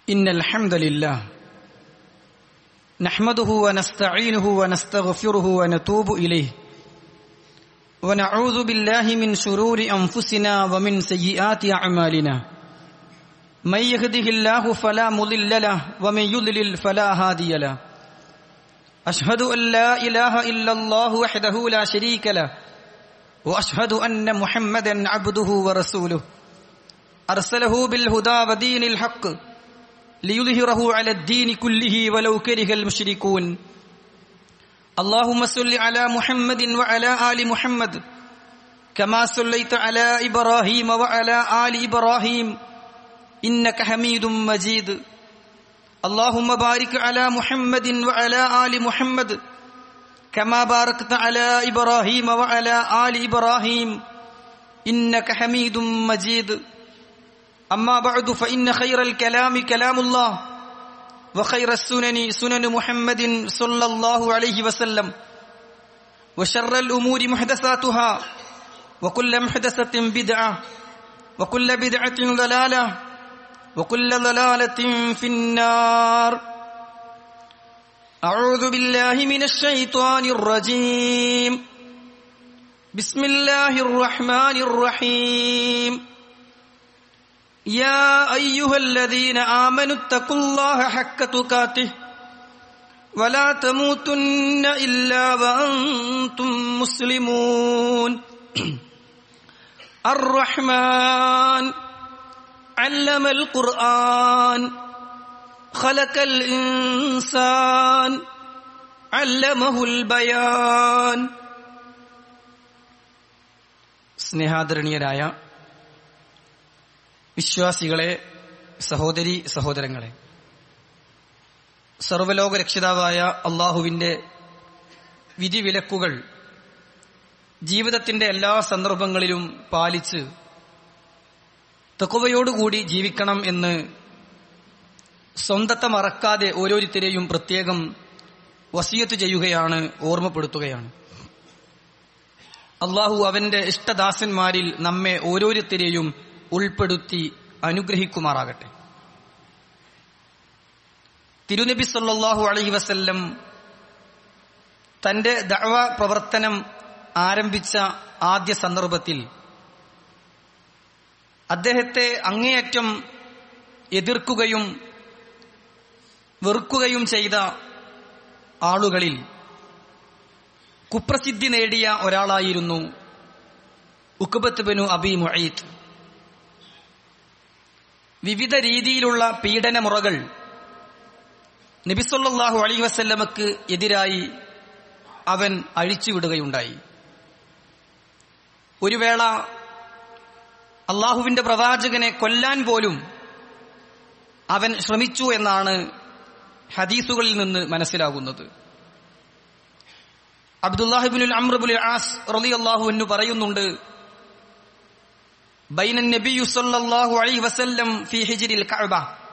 إن الحمد لله نحمده ونستعينه ونستغفره ونتوب إليه ونعوذ بالله من شرور أنفسنا ومن سيئات أعمالنا من يهده الله فلا مضل له ومن يضلل فلا هادي له أشهد أن لا إله إلا الله وحده لا شريك له وأشهد أن محمدا عبده ورسوله أرسله بالهدى ودين الحق ليظهره على الدين كله ولو كره المشركون اللهم صل على محمد وعلى آل محمد كما صليت على إبراهيم وعلى آل إبراهيم إنك حميد مجيد اللهم بارك على محمد وعلى آل محمد كما باركت على إبراهيم وعلى آل إبراهيم إنك حميد مجيد أما بعد فإن خير الكلام كلام الله وخير السنن سنن محمد صلى الله عليه وسلم وشر الأمور محدثاتها وكل محدثة بدعة وكل بدعة ضلالة وكل ضلالة في النار أعوذ بالله من الشيطان الرجيم بسم الله الرحمن الرحيم يا أيها الذين آمنوا اتقوا الله حق تقاته ولا تموتن إلا وأنتم مسلمون الرحمن علم القرآن خلق الإنسان علمه البيان സ്നേഹാദരണീയരായ വിശ്വാസികളെ സഹോദരി സഹോദരങ്ങളെ സർവലോക രക്ഷിതാവായ അള്ളാഹുവിന്റെ വിധിവിലക്കുകൾ ജീവിതത്തിന്റെ എല്ലാ സന്ദർഭങ്ങളിലും പാലിച്ച് തെക്കുവയോടുകൂടി ജീവിക്കണം എന്ന് സ്വന്തത്തെ മറക്കാതെ ഓരോരുത്തരെയും പ്രത്യേകം വസീയത്ത് ചെയ്യുകയാണ് ഓർമ്മപ്പെടുത്തുകയാണ് അള്ളാഹു അവന്റെ ഇഷ്ടദാസന്മാരിൽ നമ്മെ ഓരോരുത്തരെയും ഉൾപ്പെടുത്തി അനുഗ്രഹിക്കുമാറാകട്ടെ തിരുനബി സല്ലാഹു അലഹി വസല്ലം തന്റെ ദഅവ പ്രവർത്തനം ആരംഭിച്ച ആദ്യ സന്ദർഭത്തിൽ അദ്ദേഹത്തെ അങ്ങേയറ്റം എതിർക്കുകയും വെറുക്കുകയും ചെയ്ത ആളുകളിൽ കുപ്രസിദ്ധി നേടിയ ഒരാളായിരുന്നു ഉക്കുബത്ത് ബനു അബി മുഈത്ത് വിവിധ രീതിയിലുള്ള പീഡനമുറകൾ നബിസൊല്ലാഹു അലി വസല്ലമക്ക് എതിരായി അവൻ അഴിച്ചുവിടുകയുണ്ടായി ഒരു വേള അള്ളാഹുവിന്റെ പ്രവാചകനെ കൊല്ലാൻ പോലും അവൻ ശ്രമിച്ചു എന്നാണ് ഹദീസുകളിൽ നിന്ന് മനസ്സിലാകുന്നത് അബ്ദുല്ലാഹിബിനുൽ അമ്രബുൽ ആസ് റലി അള്ളാഹു എന്ന് പറയുന്നുണ്ട് ബൈന നബിയു സല്ലല്ലാഹു അലൈഹി വസല്ലം ഫി ഹിജ്രിൽ കഅബ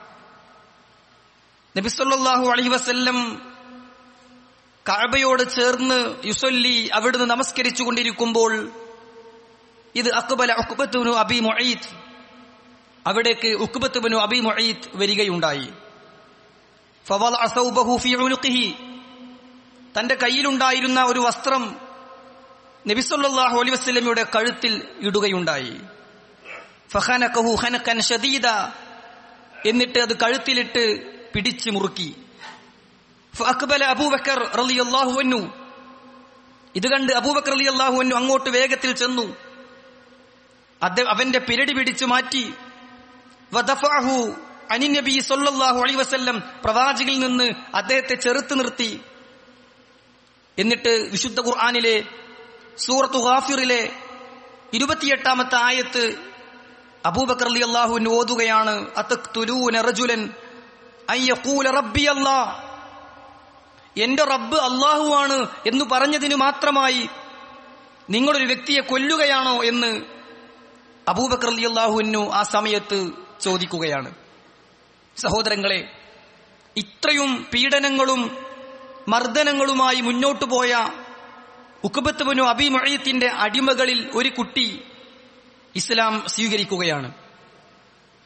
നബി സല്ലല്ലാഹു അലൈഹി വസല്ലം കഅബയോട് ചേർന്ന് യുസല്ലി അവിടുന്ന് നമസ്കരിച്ചു കൊണ്ടിരിക്കുമ്പോൾ ഇത് അക്ബല ഉക്ബത്തുബിനു അബി മുഈത്ത് അവിടേക്ക് ഉക്ബത്തുബിനു അബി മുഈത്ത് വരികയുണ്ടായി ഫവളഅ സൗബഹു ഫി ഉനുഖിഹി തന്റെ കയ്യിലുണ്ടായിരുന്ന ഒരു വസ്ത്രം നബിസൊല്ലാഹു അലൈഹി വസ്ലമിയുടെ കഴുത്തിൽ ഇടുകയുണ്ടായി ഫഹനക്കഹു ഹനക്കൻ ഷദീദ എന്നിട്ട് അത് കഴുത്തിലിട്ട് പിടിച്ചു മുറുക്കി അക്ബല അബൂബക്കർ റളിയല്ലാഹു അൻഹു ഇത് കണ്ട് അബൂബക്കർ റളിയല്ലാഹു അൻഹു അങ്ങോട്ട് വേഗത്തിൽ ചെന്നു അദ്ദേഹം അവന്റെ പിരടി പിടിച്ചു മാറ്റി വദഫഅഹു അനി നബി സല്ലല്ലാഹു അലൈഹി വസല്ലം പ്രവാചകിൽ നിന്ന് അദ്ദേഹത്തെ ചെറുത്തു നിർത്തി എന്നിട്ട് വിശുദ്ധ ഖുർആാനിലെ സൂറത്തു ഗാഫിറിലെ ഇരുപത്തിയെട്ടാമത്തെ ആയത്ത് അബൂബക്കർ അലി അള്ളാഹുവിന് ഓതുകയാണ് റജുലൻ റബ്ബി അല്ലാ എന്റെ റബ്ബ് അള്ളാഹുവാണ് എന്ന് പറഞ്ഞതിന് മാത്രമായി നിങ്ങളൊരു വ്യക്തിയെ കൊല്ലുകയാണോ എന്ന് അബൂബക്കർ അലി അള്ളാഹുവിനു ആ സമയത്ത് ചോദിക്കുകയാണ് സഹോദരങ്ങളെ ഇത്രയും പീഡനങ്ങളും മർദ്ദനങ്ങളുമായി മുന്നോട്ടു പോയ ഉക്കുബത്തുബനു അബിമൊഴയത്തിന്റെ അടിമകളിൽ ഒരു കുട്ടി ഇസ്ലാം സ്വീകരിക്കുകയാണ്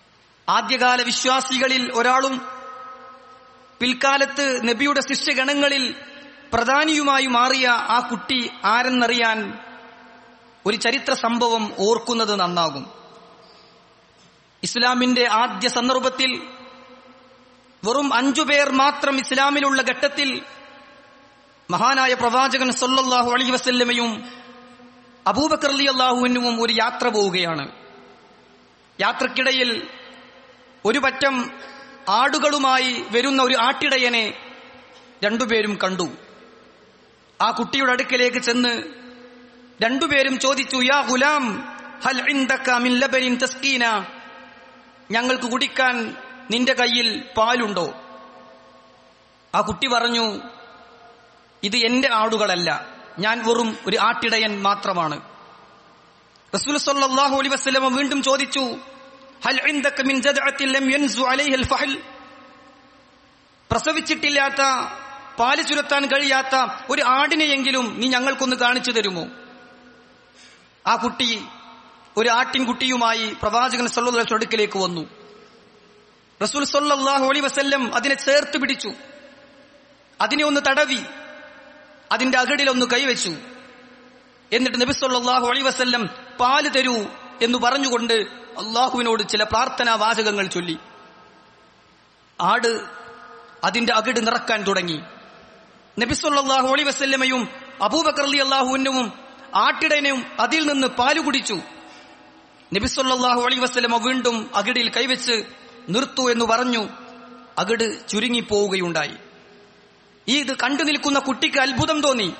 ആദ്യകാല വിശ്വാസികളിൽ ഒരാളും പിൽക്കാലത്ത് നബിയുടെ ശിഷ്യഗണങ്ങളിൽ പ്രധാനിയുമായി മാറിയ ആ കുട്ടി ആരെന്നറിയാൻ ഒരു ചരിത്ര സംഭവം ഓർക്കുന്നത് നന്നാകും ഇസ്ലാമിന്റെ ആദ്യ സന്ദർഭത്തിൽ വെറും അഞ്ചു പേർ മാത്രം ഇസ്ലാമിലുള്ള ഘട്ടത്തിൽ മഹാനായ പ്രവാചകൻ സൊല്ലാഹു അലി വസല്ലമയും അബൂബക്കർ അലി അള്ളാഹുവിനും ഒരു യാത്ര പോവുകയാണ് യാത്രക്കിടയിൽ ഒരു പറ്റം ആടുകളുമായി വരുന്ന ഒരു ആട്ടിടയനെ രണ്ടുപേരും കണ്ടു ആ കുട്ടിയുടെ അടുക്കലേക്ക് ചെന്ന് രണ്ടുപേരും ചോദിച്ചു യാ ഗുലാം ഹൽ ഇൻദക മിൻ ലബനിൻ തസ്കീന ഞങ്ങൾക്ക് കുടിക്കാൻ നിന്റെ കയ്യിൽ പാലുണ്ടോ ആ കുട്ടി പറഞ്ഞു ഇത് എന്റെ ആടുകളല്ല ഞാൻ വെറും ഒരു ആട്ടിടയൻ മാത്രമാണ് റസൂൽ സല്ലല്ലാഹു അലൈഹി വസല്ലം വീണ്ടും ചോദിച്ചു ഹൽ ഇൻദക മിൻ ജദ്അത്തിൻ ലം യൻസു അലൈഹി അൽ ഫഹൽ പ്രസവിച്ചിട്ടില്ലാത്ത പാല് ചുരത്താൻ കഴിയാത്ത ഒരു ആടിനെയെങ്കിലും നീ ഞങ്ങൾക്കൊന്ന് കാണിച്ചു തരുമോ ആ കുട്ടി ഒരു ആട്ടിൻകുട്ടിയുമായി പ്രവാചകൻ സല്ലല്ലാഹു അടുക്കിലേക്ക് വന്നു റസൂൽ സല്ലല്ലാഹു അലൈഹി വസല്ലം അതിനെ ചേർത്ത് പിടിച്ചു അതിനെ ഒന്ന് തടവി അതിന്റെ അകടിൽ ഒന്ന് കൈവച്ചു എന്നിട്ട് നബി സല്ലല്ലാഹു അലൈഹി വസല്ലം പാല് തരൂ എന്ന് പറഞ്ഞുകൊണ്ട് അള്ളാഹുവിനോട് ചില പ്രാർത്ഥനാ വാചകങ്ങൾ ചൊല്ലി ആട് അതിന്റെ അകിട് നിറക്കാൻ തുടങ്ങി നബി സല്ലല്ലാഹു അലൈഹി വസല്ലമയും അബൂബക്കർ അലി അള്ളാഹുവിനും ആട്ടിടനെയും അതിൽ നിന്ന് പാല് കുടിച്ചു നബി സല്ലല്ലാഹു അലൈഹി വസല്ലമ വീണ്ടും അകിടിൽ കൈവച്ച് നിർത്തു എന്ന് പറഞ്ഞു അകിട് ചുരുങ്ങിപ്പോവുകയുണ്ടായി ഈ ഇത് കണ്ടു നിൽക്കുന്ന കുട്ടിക്ക് അത്ഭുതം തോന്നി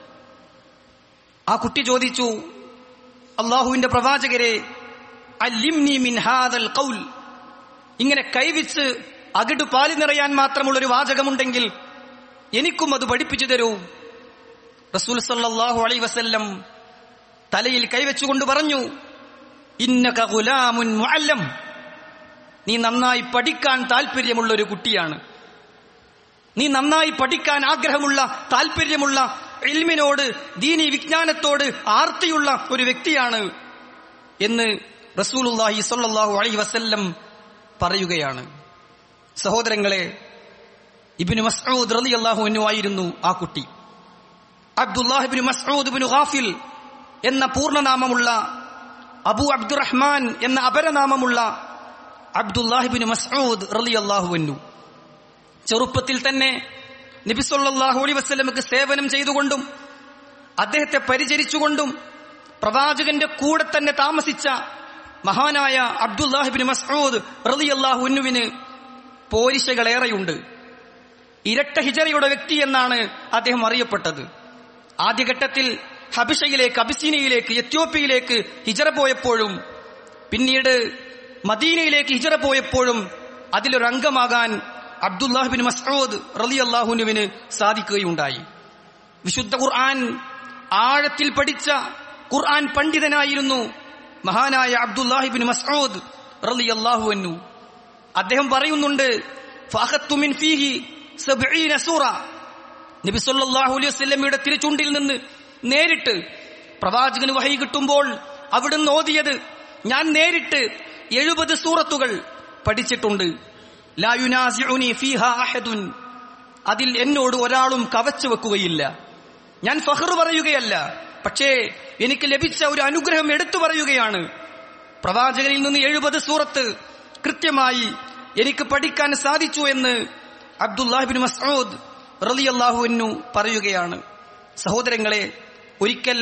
ആ കുട്ടി ചോദിച്ചു അള്ളാഹുവിന്റെ പ്രവാചകരെ അല്ലിംനി മിൻ ഹാദൽ ഖൗൽ ഇങ്ങനെ കൈവിച്ച് അകിട് പാലി നിറയാൻ മാത്രമുള്ള ഒരു വാചകമുണ്ടെങ്കിൽ എനിക്കും അത് പഠിപ്പിച്ചു തരൂ റസൂൽ സല്ലല്ലാഹു അലൈഹി വസല്ലം തലയിൽ കൈവച്ചുകൊണ്ട് പറഞ്ഞു ഇന്നക ഗുലാമുൻ മുഅല്ലം നീ നന്നായി പഠിക്കാൻ താല്പര്യമുള്ള ഒരു കുട്ടിയാണ് നീ നന്നായി പഠിക്കാൻ ആഗ്രഹമുള്ള താല്പര്യമുള്ള ഇൽമിനോട് ദീനി വിജ്ഞാനത്തോട് ആർത്തിയുള്ള ഒരു വ്യക്തിയാണ് എന്ന് റസൂലുല്ലാഹി സ്വല്ലല്ലാഹു അലൈഹി വസല്ലം പറയുകയാണ് സഹോദരങ്ങളെ ഇബ്നു മസ്ഊദ് റളിയല്ലാഹു അൻഹു ആയിരുന്നു ആ കുട്ടി അബ്ദുല്ലാഹിബ്നു മസ്ഊദ് ഇബ്നു ഗാഫിൽ എന്ന പൂർണ്ണനാമമുള്ള അബു അബ്ദുറഹ്മാൻ എന്ന അപരനാമമുള്ള അബ്ദുല്ലാഹിബിന് മസ്ഊദ് റളിയല്ലാഹു അൻഹു ചെറുപ്പത്തിൽ തന്നെ നബി സല്ലല്ലാഹു അലൈഹി വസല്ലമക്ക് സേവനം ചെയ്തുകൊണ്ടും അദ്ദേഹത്തെ പരിചരിച്ചുകൊണ്ടും പ്രവാചകന്റെ കൂടെ തന്നെ താമസിച്ച മഹാനായ അബ്ദുല്ലാഹിബിന് മസ്ഊദ് റളിയല്ലാഹു അൻഹുവിന് പോരിശകളേറെയുണ്ട് ഇരട്ട ഹിജറയുടെ വ്യക്തി എന്നാണ് അദ്ദേഹം അറിയപ്പെട്ടത് ആദ്യഘട്ടത്തിൽ ഹബിഷയിലേക്ക് അബിസീനയിലേക്ക് എത്യോപ്യയിലേക്ക് ഹിജറ പോയപ്പോഴും പിന്നീട് മദീനയിലേക്ക് ഹിജറ പോയപ്പോഴും അതിലൊരു അംഗമാകാൻ അബ്ദുല്ലാഹിബിൻ മസ്ഊദ് റലി അള്ളാഹുനുവിന് സാധിക്കുകയുണ്ടായി വിശുദ്ധ ഖുർആൻ ആഴത്തിൽ പഠിച്ച ഖുർആൻ പണ്ഡിതനായിരുന്നു മഹാനായ അബ്ദുല്ലാഹിബിൻ മസ്ഊദ് റലി അള്ളാഹുവന്നു അദ്ദേഹം പറയുന്നുണ്ട് ഫഅഖത്തു മിൻ ഫീഹി സബ്ഈന സൂറ നബി സല്ലല്ലാഹു അലൈഹി വസല്ലമയുടെ തിരുചുണ്ടിൽ നിന്ന് നേരിട്ട് പ്രവാചകന് വഹി കിട്ടുമ്പോൾ അവിടുന്ന് ഓതിയത് ഞാൻ നേരിട്ട് എഴുപത് സൂറത്തുകൾ പഠിച്ചിട്ടുണ്ട് ലാ യുനാസിഉനി ഫീഹ അഹദുൻ അതിൽ എന്നോട് ഒരാളും കവച്ചു വെക്കുകയില്ല ഞാൻ ഫഹ്ർ പറയുകയല്ല പക്ഷേ എനിക്ക് ലഭിച്ച ഒരു അനുഗ്രഹം എടുത്തു പറയുകയാണ് പ്രവാചകനിൽ നിന്ന് എഴുപത് സൂറത്ത് കൃത്യമായി എനിക്ക് പഠിക്കാൻ സാധിച്ചു എന്ന് അബ്ദുല്ലാഹിബിൻ മസ്ഊദ് റളിയല്ലാഹുവിനു പറയുകയാണ് സഹോദരങ്ങളെ ഒരിക്കൽ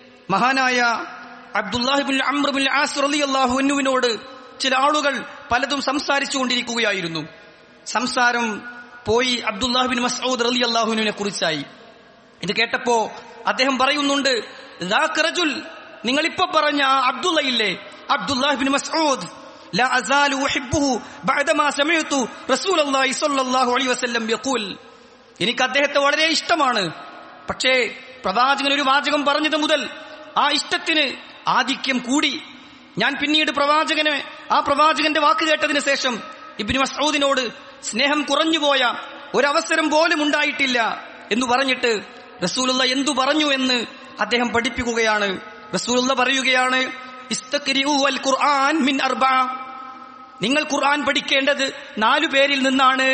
മഹാനായ അബ്ദുല്ലാഹിബിൻ അമ്രബിൻ ആസ് റളിയല്ലാഹുവിനോട് ചില ആളുകൾ പലതും സംസാരിച്ചു കൊണ്ടിരിക്കുകയായിരുന്നു സംസാരം പോയി അബ്ദുല്ലാഹിബിൻ മസ്ഊദ് റളിയല്ലാഹുവിനെ കുറിച്ചായി ഇത് കേട്ടപ്പോ അദ്ദേഹം പറയുന്നുണ്ട് "ദാക റജുൽ നിങ്ങൾ ഇപ്പൊ പറഞ്ഞ ആ അബ്ദുള്ള ഇല്ലേ അബ്ദുല്ലാഹിബിൻ മസ്ഊദ് لا أزال أحبه بعدما سمعت رسول الله صلى الله عليه وسلم يقول എനിക്ക് അദ്ദേഹത്തെ വളരെ ഇഷ്ടമാണ് പക്ഷേ പ്രവാചകൻ ഒരു വാചകം പറഞ്ഞത് മുതൽ ആ ഇഷ്ടത്തിന് ആധിക്യം കൂടി ഞാൻ പിന്നീട് പ്രവാചകനെ ആ പ്രവാചകന്റെ വാക്ക് കേട്ടതിന് ശേഷം ഇബിന് മസൂദിനോട് സ്നേഹം കുറഞ്ഞുപോയ ഒരവസരം പോലും ഉണ്ടായിട്ടില്ല എന്ന് പറഞ്ഞിട്ട് റസൂലുള്ള എന്തു പറഞ്ഞു എന്ന് അദ്ദേഹം പഠിപ്പിക്കുകയാണ് റസൂലുള്ള പറയുകയാണ് ഇസ്തക്രിഉ അൽ ഖുർആൻ മിൻ അർബഅ നിങ്ങൾ ഖുർആൻ പഠിക്കേണ്ടത് നാലു പേരിൽ നിന്നാണ്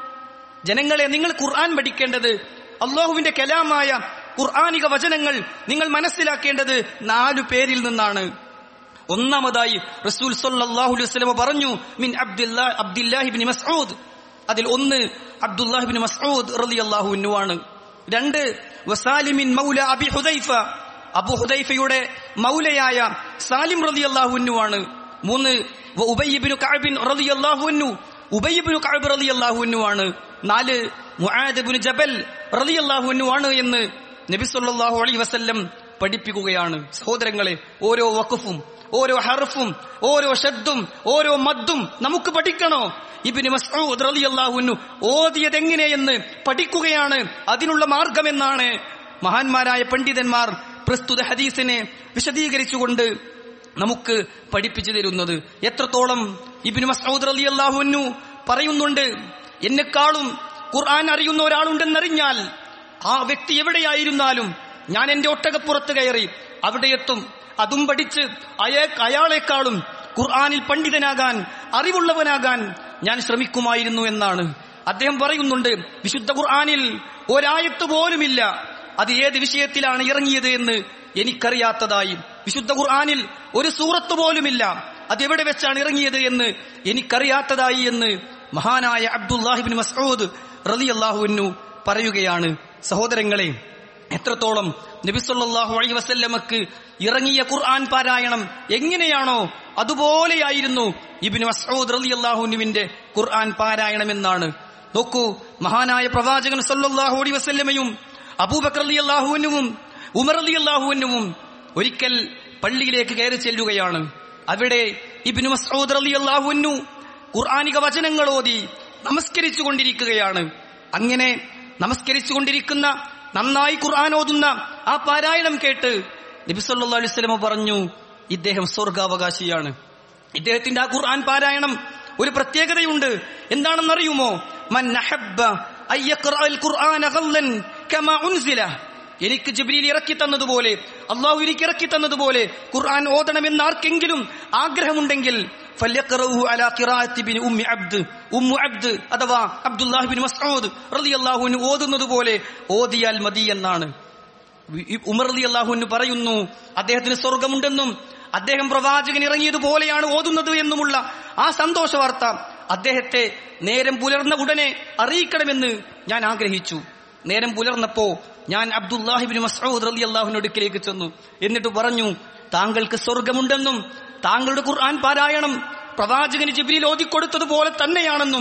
ജനങ്ങളെ നിങ്ങൾ ഖുർആൻ പഠിക്കേണ്ടത് അള്ളാഹുവിന്റെ കലാമായ ഖുർആാനിക വചനങ്ങൾ നിങ്ങൾ മനസ്സിലാക്കേണ്ടത് നാലു പേരിൽ നിന്നാണ് ഒന്നാമതായി റസൂൽ സല്ലല്ലാഹു അലൈഹി വസല്ലം പറഞ്ഞു മിൻ അബ്ദുല്ലാ അബ്ദുല്ലാഹിബ്നു മസ്ഊദ് അതിൽ ഒന്ന് അബ്ദുല്ലാഹിബ്നു മസ്ഊദ് റളിയല്ലാഹു അൻഹു ആണ് രണ്ട് വസാലിമിൻ മൗല അബി ഹുദൈഫ അബു ഹുദൈഫയുടെ മൗലയായ സാലിം റളിയല്ലാഹു അൻഹു ആണ് മൂന്ന് വ ഉബയ്യബ്നു കഅബിൻ റളിയല്ലാഹു അൻഹു ഉബയ്യബ്നു കഅബ് റളിയല്ലാഹു അൻഹു ആണ് നാല് മുആദ് ഇബ്നു ജബൽ റളിയല്ലാഹു അൻഹു ആണ് എന്ന് നബി സല്ലല്ലാഹു അലൈഹി വസല്ലം പഠിപ്പിക്കുകയാണ് സഹോദരങ്ങളെ ഓരോ വഖഫും ഓരോ ഹർഫും ഓരോ ഷദ്ദും ഓരോ മദ്ദും നമുക്ക് പഠിക്കണോ ഇബിന് മസ്ഊദ് റളിയല്ലാഹു അൻഹു ഓതിയത് എങ്ങനെയെന്ന് പഠിക്കുകയാണ് അതിനുള്ള മാർഗമെന്നാണ് മഹാന്മാരായ പണ്ഡിതന്മാർ പ്രസ്തുത ഹദീസിനെ വിശദീകരിച്ചുകൊണ്ട് നമുക്ക് പഠിപ്പിച്ചു തരുന്നത് എത്രത്തോളം ഇബിന് മസ്ഊദ് റളിയല്ലാഹു അൻഹു പറയുന്നുണ്ട് എന്നെക്കാളും ഖുർആൻ അറിയുന്ന ഒരാളുണ്ടെന്നറിഞ്ഞാൽ ആ വ്യക്തി എവിടെയായിരുന്നാലും ഞാൻ എന്റെ ഒട്ടകപ്പുറത്ത് കയറി അവിടെ എത്തും അതും പഠിച്ച് അയ അയാളെക്കാളും ഖുർആനിൽ പണ്ഡിതനാകാൻ അറിവുള്ളവനാകാൻ ഞാൻ ശ്രമിക്കുമായിരുന്നു എന്നാണ് അദ്ദേഹം പറയുന്നുണ്ട് വിശുദ്ധ ഖുർആനിൽ ഒരായത്ത് പോലുമില്ല അത് ഏത് വിഷയത്തിലാണ് ഇറങ്ങിയത് എന്ന് എനിക്കറിയാത്തതായി വിശുദ്ധ ഖുർആനിൽ ഒരു സൂറത്ത് പോലുമില്ല അത് എവിടെ വെച്ചാണ് ഇറങ്ങിയത് എന്ന് എനിക്കറിയാത്തതായി എന്ന് മഹാനായ അബ്ദുല്ലാഹിബിൻ മസ്ഊദ് റളിയല്ലാഹുവിനു പറയുകയാണ് സഹോദരങ്ങളെ എത്രത്തോളം നബിസല്ലാഹു അലൈ വസല്ലമക്ക് ഇറങ്ങിയ ഖുർആൻ പാരായണം എങ്ങനെയാണോ അതുപോലെയായിരുന്നു ഇബിന് മസ്ഊദ് റളിയല്ലാഹുവിന്റെ ഖുർആൻ പാരായണം എന്നാണ് നോക്കൂ മഹാനായ പ്രവാചകൻ സല്ലല്ലാഹു അലൈഹി വസല്ലമയും അബൂബക്കർ റളിയല്ലാഹുവിനും ഉമർ റളിയല്ലാഹുവിനും ഒരിക്കൽ പള്ളിയിലേക്ക് കയറി ചെല്ലുകയാണ് അവിടെ ഇബിന് മസ്ഊദ് റളിയല്ലാഹുവിനു ഖുർആനിക വചനങ്ങൾ ഓതി നമസ്കരിച്ചു കൊണ്ടിരിക്കുകയാണ് അങ്ങനെ നമസ്കരിച്ചു കൊണ്ടിരിക്കുന്ന നന്നായി ഖുർആൻ ഓതുന്ന ആ പാരായണം കേട്ട് നബി സല്ലല്ലാഹു അലൈഹി വസല്ലം പറഞ്ഞു ഇദ്ദേഹം സ്വർഗാവകാശിയാണ് ഇദ്ദേഹത്തിന്റെ ആ ഖുർആൻ പാരായണം ഒരു പ്രത്യേകതയുണ്ട് എന്താണെന്നറിയുമോ മൻ നഹബ്ബ അയ്യഖ്റഅൽ ഖുർആന ഗല്ലൻ കമാ ഉൻസില എനിക്ക് ജിബ്രീൽ ഇറക്കി തന്നതുപോലെ അള്ളാഹു എനിക്ക് ഇറക്കി തന്നതുപോലെ ഖുർആൻ ഓതണമെന്ന് ആർക്കെങ്കിലും ആഗ്രഹമുണ്ടെങ്കിൽ ഫല്യഖറഉഹു അലാ ഖിറാഅത്തി ബിൻ ഉമ്മി അബ്ദ് ഉമ്മു അബ്ദ് അഥവാ അബ്ദുല്ലാഹി ബിൻ മസ്ഊദ് റളിയല്ലാഹു അൻഹു ഓതുന്നത് പോലെ ഓതിയാൽ മതി എന്നാണ് ഈ ഉമർ റളിയല്ലാഹു അൻഹു പറയുന്നു അദ്ദേഹത്തിന് സ്വർഗമുണ്ടെന്നും അദ്ദേഹം പ്രവാചകൻ ഇറങ്ങിയതുപോലെയാണ് ഓതുന്നത് എന്നുമുള്ള ആ സന്തോഷ വാർത്ത അദ്ദേഹത്തെ നേരം പുലർന്ന ഉടനെ അറിയിക്കണമെന്ന് ഞാൻ ആഗ്രഹിച്ചു നേരം പുലർന്നപ്പോ ഞാൻ അബ്ദുല്ലാഹിബിൻ മസ്ഊദ് റളിയല്ലാഹുവിന്റെ അടുക്കിലേക്ക് ചെന്നു എന്നിട്ട് പറഞ്ഞു താങ്കൾക്ക് സ്വർഗമുണ്ടെന്നും താങ്കളുടെ ഖുർആൻ പാരായണം പ്രവാചകന് ജിബ്രീൽ ഓതിക്കൊടുത്തതുപോലെ തന്നെയാണെന്നും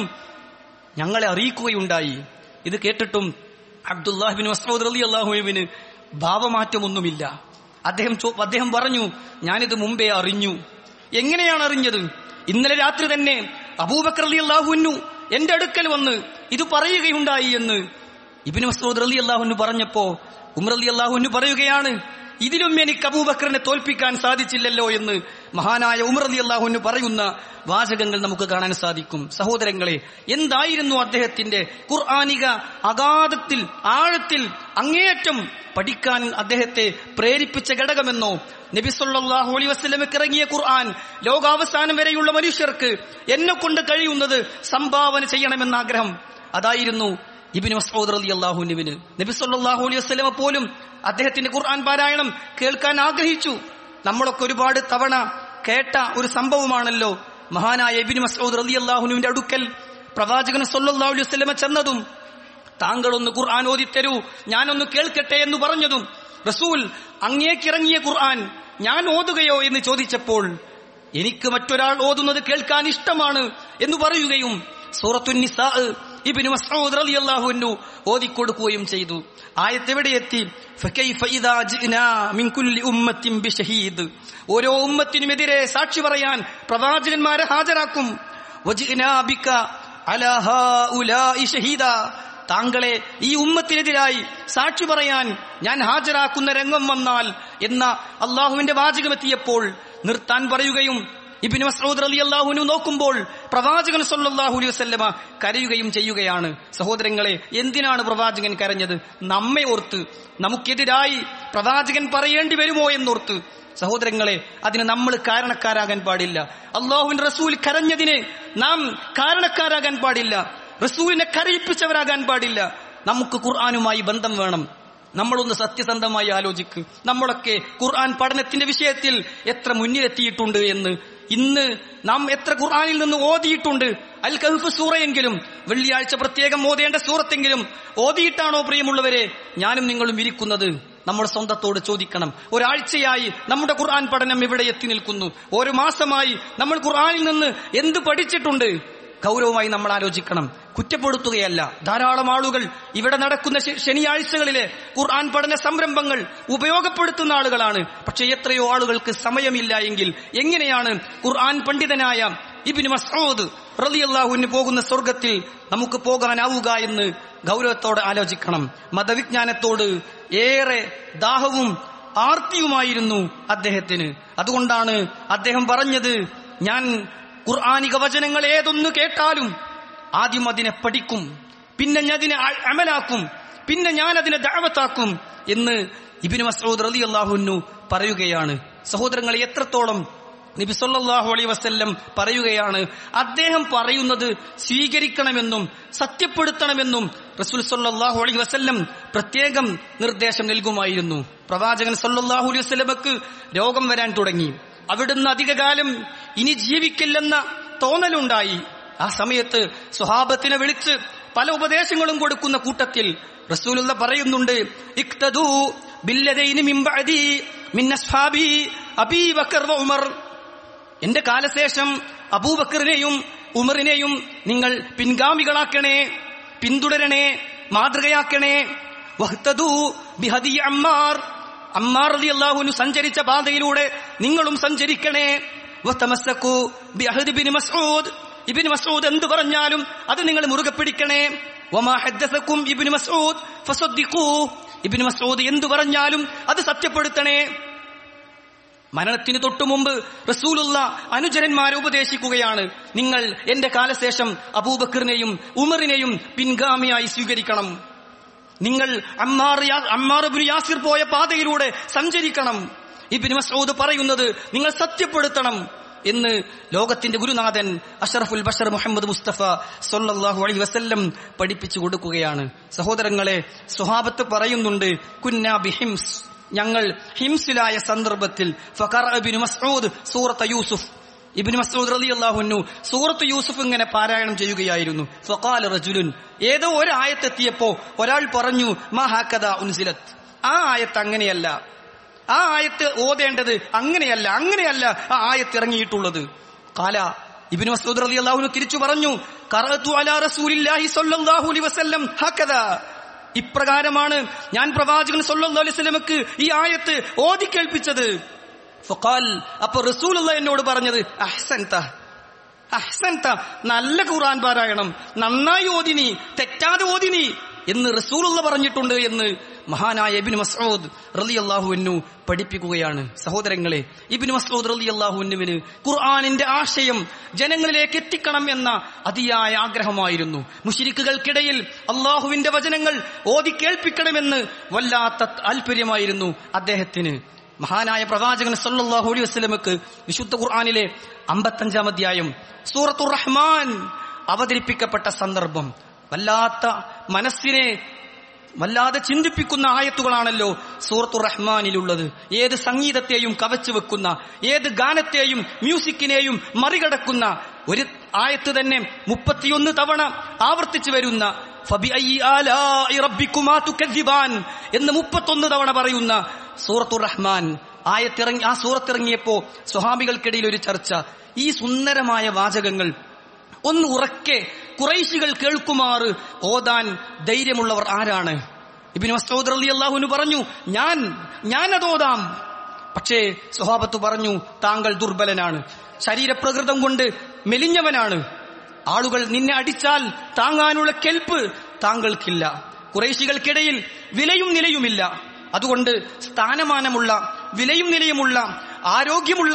ഞങ്ങളെ അറിയിക്കുകയുണ്ടായി ഇത് കേട്ടിട്ടും അബ്ദുല്ലാഹിബിൻ മസ്ഊദ് റളിയല്ലാഹുവിന് ഭാവമാറ്റമൊന്നുമില്ല അദ്ദേഹം ചോ- അദ്ദേഹം പറഞ്ഞു ഞാനിത് മുമ്പേ അറിഞ്ഞു എങ്ങനെയാണ് അറിഞ്ഞത് ഇന്നലെ രാത്രി തന്നെ അബൂബക്കർ അലി അള്ളാഹുന്നു എന്റെ അടുക്കൽ വന്ന് ഇത് പറയുകയുണ്ടായി എന്ന് ഇബിന് മസൂദ് അലി അള്ളാഹുന്നു പറഞ്ഞപ്പോ ഉമർ അലി അള്ളാഹുന്നു പറയുകയാണ് ഇതിലും എനിക്ക് അബൂബക്കറിനെ തോൽപ്പിക്കാൻ സാധിച്ചില്ലല്ലോ എന്ന് മഹാനായ ഉമർ അലി അള്ളാഹുന്നു പറയുന്ന വാചകങ്ങൾ നമുക്ക് കാണാൻ സാധിക്കും സഹോദരങ്ങളെ എന്തായിരുന്നു അദ്ദേഹത്തിന്റെ ഖുർആാനിക അഗാധത്തിൽ ആഴത്തിൽ അങ്ങേയറ്റം പഠിക്കാൻ അദ്ദേഹത്തെ പ്രേരിപ്പിച്ച ഘടകമെന്നോ നബി സല്ലല്ലാഹു അലൈഹി വസല്ലമക്ക് ഇറങ്ങിയ ഖുർആൻ ലോകാവസാനം വരെയുള്ള മനുഷ്യർക്ക് എന്നെ കൊണ്ട് കഴിയുന്നത് സംഭാവന ചെയ്യണമെന്ന ആഗ്രഹം അതായിരുന്നു ഇബിന് മസ്ഊദ് റളിയല്ലാഹു അൻഹുവിന് നബി സല്ലല്ലാഹു അലൈഹി വസല്ലമ പോലും അദ്ദേഹത്തിന്റെ ഖുർആൻ പാരായണം കേൾക്കാൻ ആഗ്രഹിച്ചു നമ്മളൊക്കെ ഒരുപാട് തവണ കേട്ട ഒരു സംഭവമാണല്ലോ മഹാനായ ഇബിന് മസ്ഊദ് റളിയല്ലാഹുവിന്റെ അടുക്കൽ പ്രവാചകൻ സല്ലല്ലാഹു അലൈഹി വസല്ലമ ചെന്നതും താങ്കളൊന്ന് ഖുർആൻ ഓതിത്തരൂ ഞാനൊന്ന് കേൾക്കട്ടെ എന്ന് പറഞ്ഞതും റസൂൽ അങ്ങേക്കിറങ്ങിയ ഖുർആൻ ഞാൻ ഓതുകയോ എന്ന് ചോദിച്ചപ്പോൾ എനിക്ക് മറ്റൊരാൾ ഓതുന്നത് കേൾക്കാൻ ഇഷ്ടമാണ് എന്ന് പറയുകയും സൂറത്തുൻ നിസാ ഇബ്നു മസ്ഊദ് റളിയല്ലാഹു അൻഹു ഓതിക്കൊടുക്കുകയും ചെയ്തു ആയത്ത് എവിടെ എത്തി ഫകൈഫ ഇദാ ജിനാ മിൻ കുല്ലി ഉമ്മത്തിൻ ബിശഹീദ് ഓരോ ഉമ്മത്തിനുമെതിരെ സാക്ഷി പറയാൻ പ്രവാചകന്മാരെ ഹാജരാക്കും വജിനാ ബിക അലാ ഹാഉലാഇ ഷഹീദാ താങ്കളെ ഈ ഉമ്മത്തിനെതിരായി സാക്ഷി പറയാൻ ഞാൻ ഹാജരാക്കുന്ന രംഗം വന്നാൽ എന്ന അള്ളാഹുവിന്റെ വാചകമെത്തിയപ്പോൾ നിർത്താൻ പറയുകയും ഇബിന് മസൂദ് അലി അള്ളാഹുനു നോക്കുമ്പോൾ പ്രവാചകൻ സല്ലല്ലാഹു അലൈഹി വസല്ലമ കരയുകയും ചെയ്യുകയാണ് സഹോദരങ്ങളെ എന്തിനാണ് പ്രവാചകൻ കരഞ്ഞത് നമ്മെ ഓർത്ത് നമുക്കെതിരായി പ്രവാചകൻ പറയേണ്ടി വരുമോ എന്നോർത്ത് സഹോദരങ്ങളെ അതിന് നമ്മൾ കാരണക്കാരാകാൻ പാടില്ല അള്ളാഹുവിൻ റസൂൽ കരഞ്ഞതിന് നാം കാരണക്കാരാകാൻ പാടില്ല റസൂലിനെ കരയിപ്പിച്ചവരാകാൻ പാടില്ല നമുക്ക് ഖുർആാനുമായി ബന്ധം വേണം നമ്മളൊന്ന് സത്യസന്ധമായി ആലോചിക്ക് നമ്മളൊക്കെ ഖുർആൻ പഠനത്തിന്റെ വിഷയത്തിൽ എത്ര മുന്നിലെത്തിയിട്ടുണ്ട് എന്ന് ഇന്ന് നാം എത്ര ഖുർആനിൽ നിന്ന് ഓതിയിട്ടുണ്ട് അൽ കഹഫ് സൂറയെങ്കിലും വെള്ളിയാഴ്ച പ്രത്യേകം ഓതേണ്ട സൂറത്തെങ്കിലും ഓതിയിട്ടാണോ പ്രിയമുള്ളവരെ ഞാനും നിങ്ങളും ഇരിക്കുന്നത് നമ്മുടെ സ്വന്തത്തോട് ചോദിക്കണം ഒരാഴ്ചയായി നമ്മുടെ ഖുർആൻ പഠനം ഇവിടെ എത്തി നിൽക്കുന്നു ഒരു മാസമായി നമ്മൾ ഖുർആനിൽ നിന്ന് എന്ത് പഠിച്ചിട്ടുണ്ട് ഗൗരവമായി നമ്മൾ ആലോചിക്കണം കുറ്റപ്പെടുത്തുകയല്ല ധാരാളം ആളുകൾ ഇവിടെ നടക്കുന്ന ശ- ശനിയാഴ്ചകളിലെ ഖുർആൻ പഠന സംരംഭങ്ങൾ ഉപയോഗപ്പെടുത്തുന്ന ആളുകളാണ് പക്ഷെ എത്രയോ ആളുകൾക്ക് സമയമില്ല എങ്കിൽ എങ്ങനെയാണ് ഖുർആൻ പണ്ഡിതനായ ഇബിന് മസൂദ് റളിയല്ലാഹുവിന് പോകുന്ന സ്വർഗത്തിൽ നമുക്ക് പോകാനാവുക എന്ന് ഗൗരവത്തോടെ ആലോചിക്കണം മതവിജ്ഞാനത്തോട് ഏറെ ദാഹവും ആർത്തിയുമായിരുന്നു അദ്ദേഹത്തിന് അതുകൊണ്ടാണ് അദ്ദേഹം പറഞ്ഞത് ഞാൻ ഖുർആാനിക വചനങ്ങൾ ഏതൊന്ന് കേട്ടാലും ആദ്യം അതിനെ പഠിക്കും പിന്നെ ഞാൻ അതിനെ അ- അമലാക്കും പിന്നെ ഞാൻ അതിനെ ദാവത്താക്കും എന്ന് ഇബിന് മസൂദ് റലി അള്ളാഹുനു പറയുകയാണ് സഹോദരങ്ങളെ എത്രത്തോളം നബി സല്ലല്ലാഹു അലൈഹി വസല്ലം പറയുകയാണ് അദ്ദേഹം പറയുന്നത് സ്വീകരിക്കണമെന്നും സത്യപ്പെടുത്തണമെന്നും റസൂൽ സല്ലല്ലാഹു അലൈഹി വസല്ലം പ്രത്യേകം നിർദ്ദേശം നൽകുമായിരുന്നു പ്രവാചകൻ സല്ലല്ലാഹു അലൈഹി വസല്ലമക്ക് രോഗം വരാൻ തുടങ്ങി അവിടുന്ന് അധികകാലം ഇനി ജീവിക്കില്ലെന്ന തോന്നലുണ്ടായി ആ സമയത്ത് സ്വഹാബത്തിനെ വിളിച്ച് പല ഉപദേശങ്ങളും കൊടുക്കുന്ന കൂട്ടത്തിൽ റസൂലുള്ള പറയുന്നുണ്ട് ഇഖ്തദൂ ബില്ലദൈനി മിൻ ബഅദി മിൻ അസ്ഹാബി അബീ ബക്കർ വ ഉമർ എന്റെ കാലശേഷം അബൂബക്കറിനെയും ഉമറിനെയും നിങ്ങൾ പിൻഗാമികളാക്കണേ പിന്തുടരണേ മാതൃകയാക്കണേ വഹ്തദൂ ബിഹദി അമ്മാർ അമ്മാർ റളിയല്ലാഹുവിനു സഞ്ചരിച്ച പാതയിലൂടെ നിങ്ങളും സഞ്ചരിക്കണേ വതമസ്സകൂ ബിഅഹദി ഇബ്നു മസ്ഊദ് ഇബ്നു മസ്ഊദ് എന്ത് പറഞ്ഞാലും അത് നിങ്ങൾ മുറുകെ പിടിക്കണേ വമാ ഹദ്ദസക്കും ഇബ്നു മസ്ഊദ് ഫസദ്ദിഖൂ ഇബ്നു മസ്ഊദ് എന്ത് പറഞ്ഞാലും അത് സത്യപ്പെടുത്തണേ മരണത്തിന് തൊട്ടു മുമ്പ് റസൂലുള്ള അനുചരന്മാരെ ഉപദേശിക്കുകയാണ് നിങ്ങൾ എന്റെ കാലശേഷം അബൂബക്കറിനെയും ഉമറിനെയും പിൻഗാമിയായി സ്വീകരിക്കണം നിങ്ങൾ അമ്മാർ യാ- അമ്മാർ ഇബ്നു യാസിർ പോയ പാതയിലൂടെ സഞ്ചരിക്കണം ഇബ്നു മസ്ഊദ് പറയുന്നത് നിങ്ങൾ സത്യപ്പെടുത്തണം എന്ന് ലോകത്തിന്റെ ഗുരുനാഥൻ അഷറഫുൽ ബഷർ മുഹമ്മദ് മുസ്തഫ സൊല്ലാഹു അലൈഹി വസല്ലം പഠിപ്പിച്ചു കൊടുക്കുകയാണ് സഹോദരങ്ങളെ സ്വഹാബത്ത് പറയുന്നുണ്ട് കുന്ന ബിഹിംസ് ഞങ്ങൾ ഹിംസിലായ സന്ദർഭത്തിൽ ഫഖറ ഇബ്നു മസ്ഊദ് സൂറത്ത് യൂസുഫ് ഇബ്നു മസ്ഊദ് റളിയല്ലാഹു അൻഹു സൂറത്ത് യൂസുഫ് ഇങ്ങനെ പാരായണം ചെയ്യുകയായിരുന്നു ഫഖാല റജുലുൻ ഏതോ ഒരു ആയത്തെത്തിയപ്പോ ഒരാൾ പറഞ്ഞു മാ ഹാക്കദ ഉൻസിലത്ത് ആ ആയത്ത് അങ്ങനെയല്ല ആ ആയത്ത് ഓതേണ്ടത് അങ്ങനെയല്ല അങ്ങനെയല്ല ആ ആയത്ത് ഇറങ്ങിയിട്ടുള്ളത് കാല ഇബ്നു മസ്ഊദ് റളിയല്ലാഹു അൻഹു തിരിച്ചു പറഞ്ഞു ഖറഅതു അലാ റസൂലില്ലാഹി സ്വല്ലല്ലാഹു അലൈഹി വസല്ലം ഹക്കദ ഇപ്രകാരമാണ് ഞാൻ പ്രവാചകൻ സല്ലല്ലാഹു അലൈഹി വസല്ലമക്ക് ഈ ആയത്ത് ഓതി കേൾപ്പിച്ചത് ഫഖാൽ അപ്പൊ റസൂലുള്ള എന്നോട് പറഞ്ഞത് അഹ്സൻത അഹ്സൻത നല്ല ഖുർആൻ പാരായണം നന്നായി ഓതിനി തെറ്റാതെ ഓതിനി എന്ന് റസൂലുള്ള പറഞ്ഞിട്ടുണ്ട് എന്ന് മഹാനായ ഇബ്നു മസ്ഊദ് റളിയല്ലാഹു അൻഹു പഠിപ്പിക്കുകയാണ് സഹോദരങ്ങളെ ഇബ്നു മസ്ഊദ് റളിയല്ലാഹു അൻഹുവിന് ഖുർആനിന്റെ ആശയം ജനങ്ങളിലേക്ക് എത്തിക്കണം എന്ന അതിയായ ആഗ്രഹമായിരുന്നു മുശ്രിക്കുകൾക്കിടയിൽ അള്ളാഹുവിന്റെ വചനങ്ങൾ ഓതി കേൾപ്പിക്കണമെന്ന് വല്ലാത്ത താല്പര്യമായിരുന്നു അദ്ദേഹത്തിന് മഹാനായ പ്രവാചകൻ സല്ലല്ലാഹു അലൈഹി വസല്ലമക്ക് വിശുദ്ധ ഖുർആനിലെ അമ്പത്തഞ്ചാം അധ്യായം സൂറത്തുർ റഹ്മാൻ അവതരിപ്പിക്കപ്പെട്ട സന്ദർഭം വല്ലാത്ത മനസ്സിനെ വല്ലാതെ ചിന്തിപ്പിക്കുന്ന ആയത്തുകളാണല്ലോ സൂറത്തു റഹ്മാനിലുള്ളത് ഏത് സംഗീതത്തെയും കവച്ചു വെക്കുന്ന ഏത് ഗാനത്തെയും മ്യൂസിക്കിനെയും മറികടക്കുന്ന ഒരു ആയത്ത് തന്നെ മുപ്പത്തിയൊന്ന് തവണ ആവർത്തിച്ചു വരുന്ന ഫബിഅയ്യി ആലാഇ റബ്ബിക്കുമാ തുകദ്ദിബാൻ എന്ന് മുപ്പത്തൊന്ന് തവണ പറയുന്ന സൂറത്തു റഹ്മാൻ ആയത്തിറങ്ങി ആ സൂറത്തിറങ്ങിയപ്പോ സ്വഹാബികൾക്കിടയിൽ ഒരു ചർച്ച ഈ സുന്ദരമായ വാചകങ്ങൾ ഒന്ന് ഉറക്കെ കുറൈശികൾ കേൾക്കുമാറ് ഓതാൻ ധൈര്യമുള്ളവർ ആരാണ് ഇബിൻ മസ്ഊദ് റളിയല്ലാഹുവിന് പറഞ്ഞു ഞാൻ ഞാൻ അത് ഓതാം പക്ഷേ സ്വഹാബത്ത് പറഞ്ഞു താങ്കൾ ദുർബലനാണ് ശരീരപ്രകൃതം കൊണ്ട് മെലിഞ്ഞവനാണ് ആളുകൾ നിന്നെ അടിച്ചാൽ താങ്ങാനുള്ള കെൽപ്പ് താങ്കൾക്കില്ല കുറേശികൾക്കിടയിൽ വിലയും നിലയുമില്ല അതുകൊണ്ട് സ്ഥാനമാനമുള്ള വിലയും നിലയുമുള്ള ആരോഗ്യമുള്ള